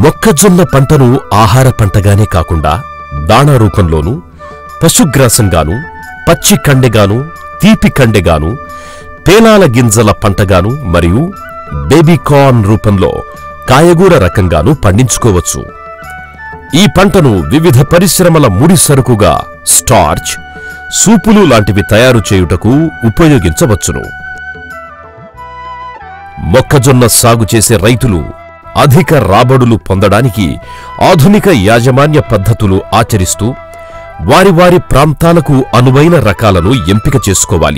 మొక్కజొన్న పంటను ఆహార పంటగానే కాకుండా దాణా రూపంలోనూ పశుగ్రాసంగాను పచ్చి కండెగాను తీపి కండెగాను పేలాల గింజల పంటగాను మరియు బేబీకార్న్ రూపంలో కాయగూర రకంగాను పండించుకోవచ్చు ఈ పంటను వివిధ పరిశ్రమల ముడి సరుకుగా స్టార్చ్ సూపులు లాంటివి తయారు చేయుటకు ఉపయోగించవచ్చును మొక్కజొన్న సాగు చేసే రైతులు అధిక రాబడులు పొందడానికి ఆధునిక యాజమాన్య పద్ధతులు ఆచరిస్తూ వారి వారి ప్రాంతాలకు అనువైన రకాలను ఎంపిక చేసుకోవాలి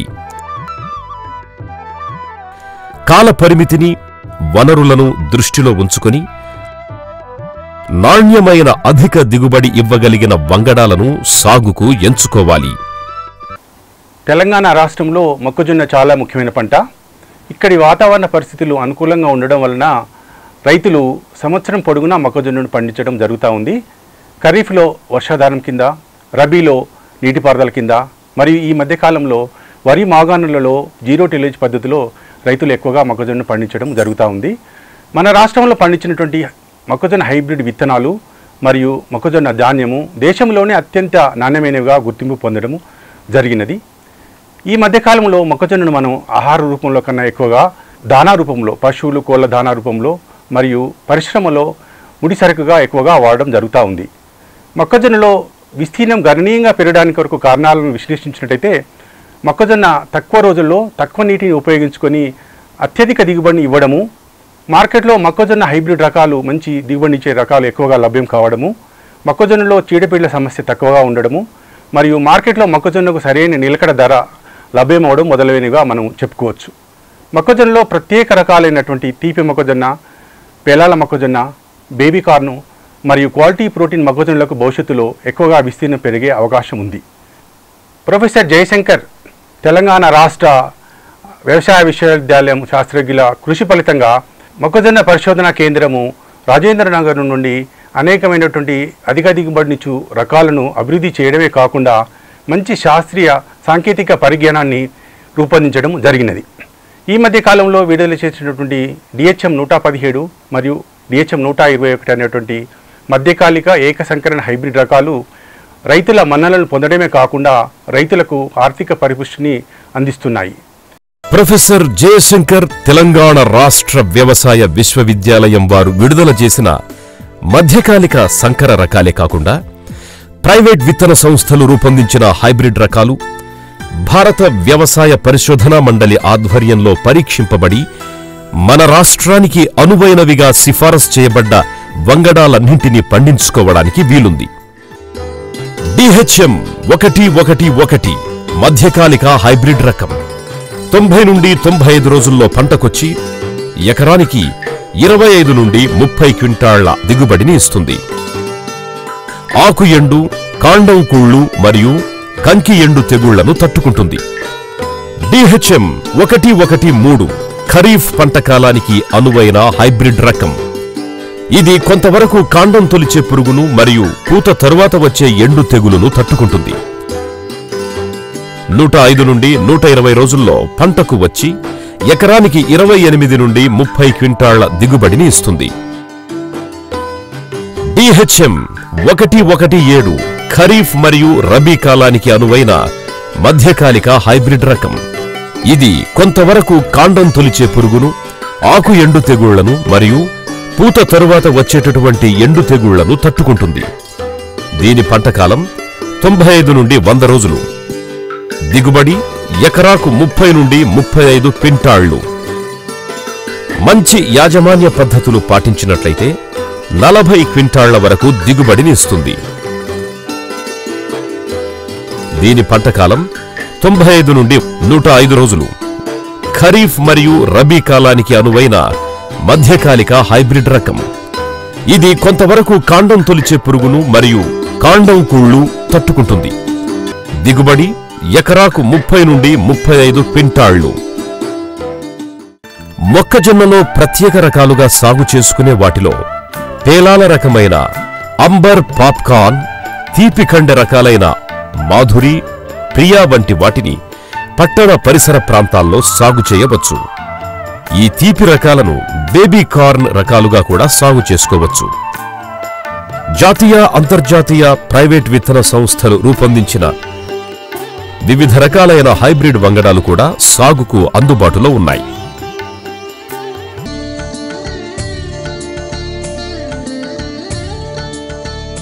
కాల పరిమితిని వనరులను దృష్టిలో ఉంచుకొని నాణ్యమైన అధిక దిగుబడి ఇవ్వగలిగిన వంగడాలను సాగుకు ఎంచుకోవాలి తెలంగాణ రాష్ట్రంలో మొక్కజొన్న చాలా ముఖ్యమైన పంట ఇక్కడి వాతావరణ పరిస్థితులు అనుకూలంగా ఉండడం వలన రైతులు సంవత్సరం పొడుగునా మొక్కజొన్నను పండించడం జరుగుతూ ఉంది ఖరీఫ్లో వర్షాధారం కింద రబీలో నీటిపారుదల కింద మరియు ఈ మధ్యకాలంలో వరి మాగాణులలో జీరో టిలేజ్ పద్ధతిలో రైతులు ఎక్కువగా మొక్కజొన్న పండించడం జరుగుతూ ఉంది మన రాష్ట్రంలో పండించినటువంటి మొక్కజొన్న హైబ్రిడ్ విత్తనాలు మరియు మొక్కజొన్న ధాన్యము దేశంలోనే అత్యంత నాణ్యమైనవిగా గుర్తింపు పొందడము జరిగినది ఈ మధ్యకాలంలో మొక్కజొన్నను మనం ఆహార రూపంలో కన్నా ఎక్కువగా దానా రూపంలో పశువులు కోళ్ళ దానా రూపంలో మరియు పరిశ్రమలో ముడి సరుకుగా ఎక్కువగా వాడడం జరుగుతూ ఉంది మొక్కజొన్నలో విస్తీర్ణం గణనీయంగా పెరగడానికి వరకు కారణాలను విశ్లేషించినట్టయితే మొక్కజొన్న తక్కువ రోజుల్లో తక్కువ నీటిని ఉపయోగించుకొని అత్యధిక దిగుబడిని ఇవ్వడము మార్కెట్లో మొక్కజొన్న హైబ్రిడ్ రకాలు మంచి దిగుబడినిచ్చే రకాలు ఎక్కువగా లభ్యం కావడము మొక్కజొన్నలో చీడపీడల సమస్య తక్కువగా ఉండడము మరియు మార్కెట్లో మొక్కజొన్నకు సరైన నిలకడ ధర లభ్యమవడం మొదలైనవిగా మనం చెప్పుకోవచ్చు మొక్కజొన్నలో ప్రత్యేక రకాలైనటువంటి తీపి మొక్కజొన్న పేలాల మొక్కజొన్న బేబీ కార్ను మరియు క్వాలిటీ ప్రోటీన్ మొక్కజొన్నలకు భవిష్యత్తులో ఎక్కువగా విస్తీర్ణం పెరిగే అవకాశం ఉంది ప్రొఫెసర్ జయశంకర్ తెలంగాణ రాష్ట్ర వ్యవసాయ విశ్వవిద్యాలయం శాస్త్రజ్ఞుల కృషి ఫలితంగా మొక్కజొన్న పరిశోధనా కేంద్రము రాజేంద్ర నగర్ నుండి అనేకమైనటువంటి అధిక దిగుబడినిచ్చు రకాలను అభివృద్ధి చేయడమే కాకుండా మంచి శాస్త్రీయ సాంకేతిక పరిజ్ఞానాన్ని రూపొందించడం జరిగినది ఈ మధ్య కాలంలో విడుదల చేసినటువంటి డిహెచ్ఎం నూట పదిహేడు మరియు డిహెచ్ఎం నూట ఇరవై ఒకటి అనేటువంటి మధ్యకాలిక ఏకసంకరణ హైబ్రిడ్ రకాలు రైతుల మన్నలను పొందడమే కాకుండా రైతులకు ఆర్థిక పరిపుష్టిని అందిస్తున్నాయి ప్రొఫెసర్ జయశంకర్ తెలంగాణ రాష్ట్ర వ్యవసాయ విశ్వవిద్యాలయం వారు విడుదల చేసిన మధ్యకాలిక సంకర రకాలే కాకుండా ప్రైవేట్ విత్తన సంస్థలు రూపొందించిన హైబ్రిడ్ రకాలు భారత వ్యవసాయ పరిశోధనా మండలి ఆధ్వర్యంలో పరీక్షింపబడి మన రాష్ట్రానికి అనువైనవిగా సిఫారసు చేయబడ్డ వంగడాలన్నింటినీ పండించుకోవడానికి వీలుంది డిహెచ్ఎం ఒకటి ఒకటి ఒకటి మధ్యకాలిక హైబ్రిడ్ రకం తొంభై నుండి తొంభై ఐదు రోజుల్లో పంటకొచ్చి ఎకరానికి ఇరవై ఐదు నుండి ముప్పై క్వింటాళ్ల దిగుబడిని ఇస్తుంది ఆకు ఎండు కాండం కుళ్ళు మరియు కంకి ఎండు తెగుళ్లను తట్టుకుంటుంది డిహెచ్ఎం ఒకటి ఒకటి మూడు ఖరీఫ్ పంట కాలానికి అనువైన హైబ్రిడ్ రకం ఇది కొంతవరకు కాండం తొలిచే పురుగును మరియు పూత తరువాత వచ్చే ఎండు తెగులును తట్టుకుంటుంది నూట ఐదు నుండి నూట ఇరవై రోజుల్లో పంటకు వచ్చి ఎకరానికి ఇరవై ఎనిమిది నుండి ముప్పై క్వింటాళ్ల దిగుబడిని ఇస్తుంది డిహెచ్ఎం ఒకటి ఒకటి ఏడు ఖరీఫ్ మరియు రబీ కాలానికి అనువైన మధ్యకాలిక హైబ్రిడ్ రకం ఇది కొంతవరకు కాండం తొలిచే పురుగును ఆకు ఎండు తెగుళ్లను మరియు పూత తరువాత వచ్చేటటువంటి ఎండు తెగుళ్లను తట్టుకుంటుంది దీని పంటకాలం తొంభై ఐదు నుండి వంద రోజులు దిగుబడి ఎకరాకు ముప్పై నుండి ముప్పై ఐదు క్వింటాళ్లు మంచి యాజమాన్య పద్ధతులు పాటించినట్లయితే నలభై క్వింటాళ్ల వరకు దిగుబడిని ఇస్తుంది దీని పంటకాలం తొంభై ఐదు నుండి నూట ఐదు రోజులు ఖరీఫ్ మరియు రబీ కాలానికి అనువైన మధ్యకాలిక హైబ్రిడ్ రకం ఇది కొంతవరకు కాండం తొలిచే పురుగును మరియు కాండం కుళ్ళు తట్టుకుంటుంది దిగుబడి ఎకరాకు ముప్పై నుండి ముప్పై ఐదు క్వింటాళ్లు మొక్కజొన్నలో ప్రత్యేక రకాలుగా సాగు చేసుకునే వాటిలో పేలాల రకమైన అంబర్ పాప్కార్న్ తీపికండ రకాలైన మాధురి ప్రియా వంటి వాటిని పట్టణ పరిసర ప్రాంతాల్లో సాగు చేయవచ్చు ఈ తీపి రకాలను బేబీ కార్న్ రకాలుగా కూడా సాగు చేసుకోవచ్చు జాతీయ అంతర్జాతీయ ప్రైవేట్ విత్తన సంస్థలు రూపొందించిన వివిధ రకాలైన హైబ్రిడ్ వంగడాలు కూడా సాగుకు అందుబాటులో ఉన్నాయి